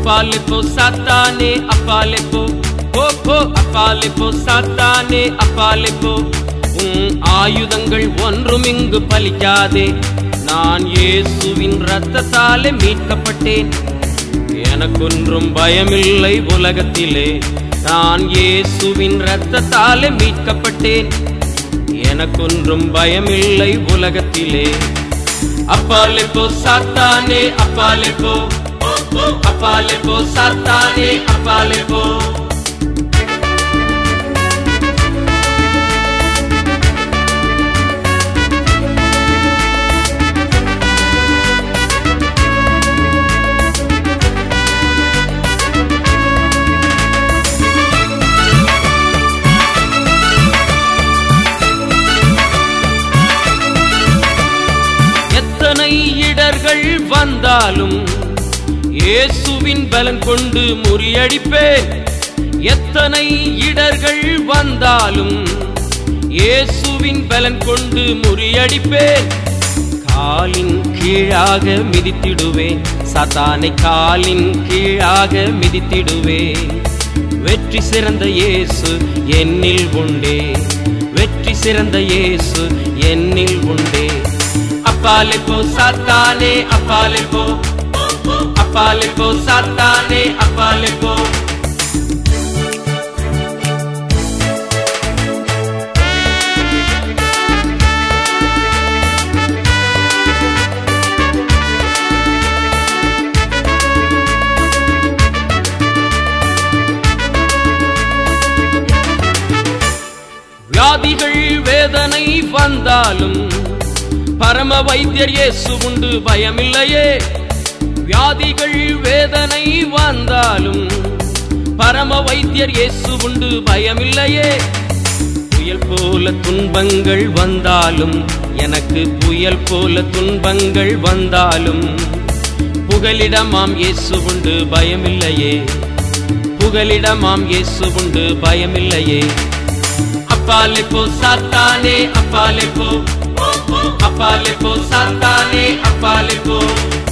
அப்பாலே போ சாத்தானே அப்பாலே போ போ போ அப்பாலே போ சாத்தானே அப்பாலே போ உன் ஆயுதங்கள் ஒன்றும் இங்கு பலிக்காதே நான் இயேசுவின் இரத்தத்தாலே மீட்கப்பட்டேன் எனக்கொன்றும் பயமில்லை உலகத்திலே நான் இயேசுவின் இரத்தத்தாலே மீட்கப்பட்டேன் எனக்கொன்றும் பயமில்லை உலகத்திலே அப்பாலே போ சாத்தானே அப்பாலே போ அப்பாலே போ சாத்தானே அப்பாலே போ எத்தனை இடர்கள் வந்தாலும் இயேசுவின் பலன் கொண்டு முறியடிப்பேன் எத்தனை இடர்கள் வந்தாலும் இயேசுவின் பலன் கொண்டு முறியடிப்பேன் காலின் கீழாக மிதித்திடுவேன் சாத்தானை காலின் கீழாக மிதித்திடுவேன் வெற்றி சிறந்த இயேசு என்னில் உண்டே வெற்றி சிறந்த இயேசு என்னில் உண்டே அப்பாலே போ சாத்தானே அப்பாலே போ அப்பாலே போ சாத்தானே அப்பாலே போ வியாதிகள் வேதனை வந்தாலும் பரம வைத்தியர் இயேசு உண்டு பயமில்லையே வியாதிகள் வேதனை வந்தாலும் பரம வைத்தியர் இயேசு உண்டு பயமில்லையே புயல் போல துன்பங்கள் வந்தாலும் எனக்கு புயல் போல துன்பங்கள் வந்தாலும் புகலிடமாம் இயேசு உண்டு பயமில்லையே புகலிடமாம் இயேசு உண்டு பயமில்லையே அப்பாலே போ சாத்தானே அப்பாலே போ அப்பாலே போ சாத்தானே அப்பாலே போ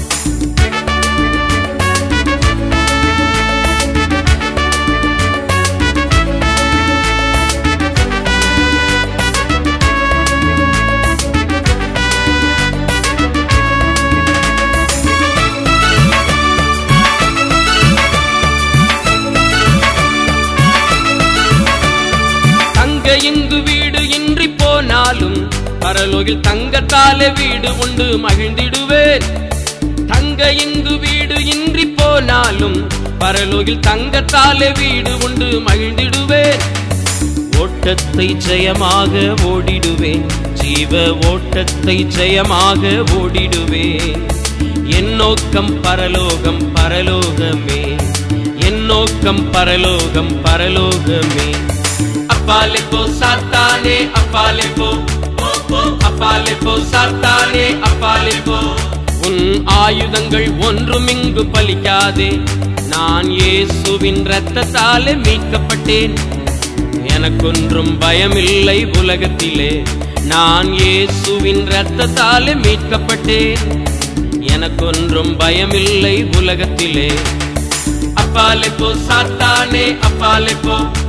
தங்க இங்கு வீடு இன்றி போனாலும் பரலோகில் தங்கத்தாலே வீடு உண்டு மகிழ்ந்திடுவேன் தங்க இங்கு வீடு இன்றி போனாலும் பரலோகில் தங்கத்தாலே வீடு உண்டு மகிழ்ந்திடுவேன் ஓட்டத்தை ஜெயமாக ஓடிடுவேன் ஜீவ ஓட்டத்தை ஜெயமாக ஓடிடுவேன் என் நோக்கம் பரலோகம் பரலோகமே என் நோக்கம் பரலோகம் பரலோகமே அப்பாலே போ சாத்தானே அப்பாலே போ அப்பாலே போ சாத்தானே அப்பாலே போ உன் ஆயுதங்கள் ஒன்றும் இங்கு பலிக்காதே நான் இயேசுவின் இரத்தத்தாலே மீட்கப்பட்டேன் எனக்கொன்றும் பயமில்லை உலகத்திலே நான் இயேசுவின் இரத்தத்தாலே மீட்கப்பட்டேன் எனக்கொன்றும் பயமில்லை உலகத்திலே அப்பாலே போ சாத்தானே அப்பாலே போ